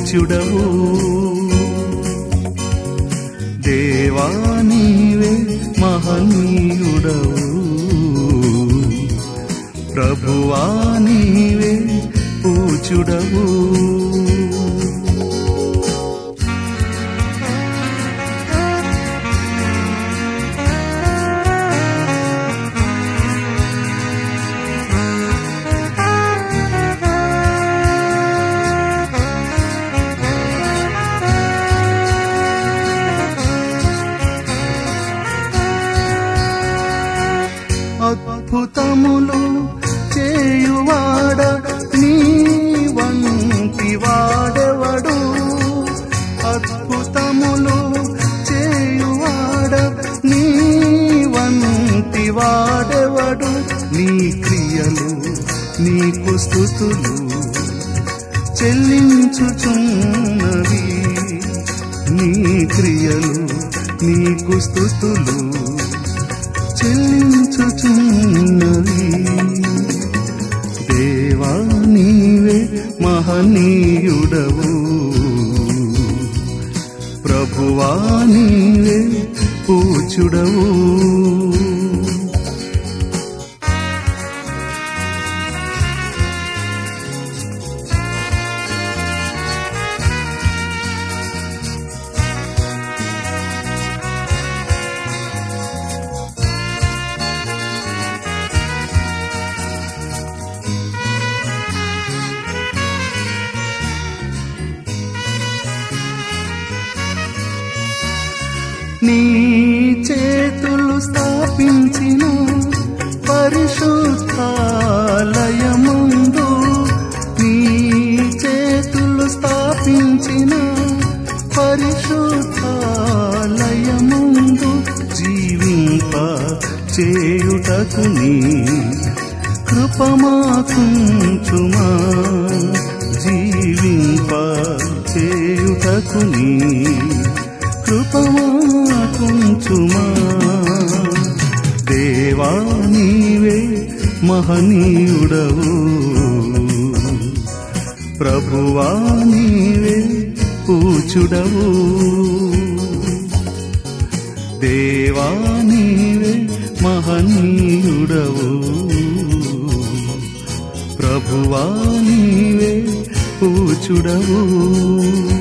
పూచుడవు దేవా నీవే మహనీయుడవు ప్రభువా నీవే పూచుడవు అద్భుతములు చేయువాడ నీ వంటి వాడెవడు అద్భుతములు చేయువాడ నీ వంటి వాడెవడు నీ క్రియలు నీకు స్థుతులు చెల్లించుచున్నవి నీ క్రియలు నీకు స్థుతులు చెల్లించుచున్నవి దేవా నీవే మహనీయుడవు ప్రభువా నీవే పూచుడవు నీ చేతులు స్థాపించిన పరిశుద్ధాలయముందు నీ చేతులు స్థాపించిన పరిశుద్ధాలయముందు జీవింప చేయుటకు నీ కృపమాకుంచుమా జీవింప చేయుటకు నీ కృపమాకుంచుమా దేవా నీవే మహనీయుడవు ప్రభువా నీవే పూచుడవు దేవా నీవే మహనీయుడవు ప్రభువా నీవే పూచుడవు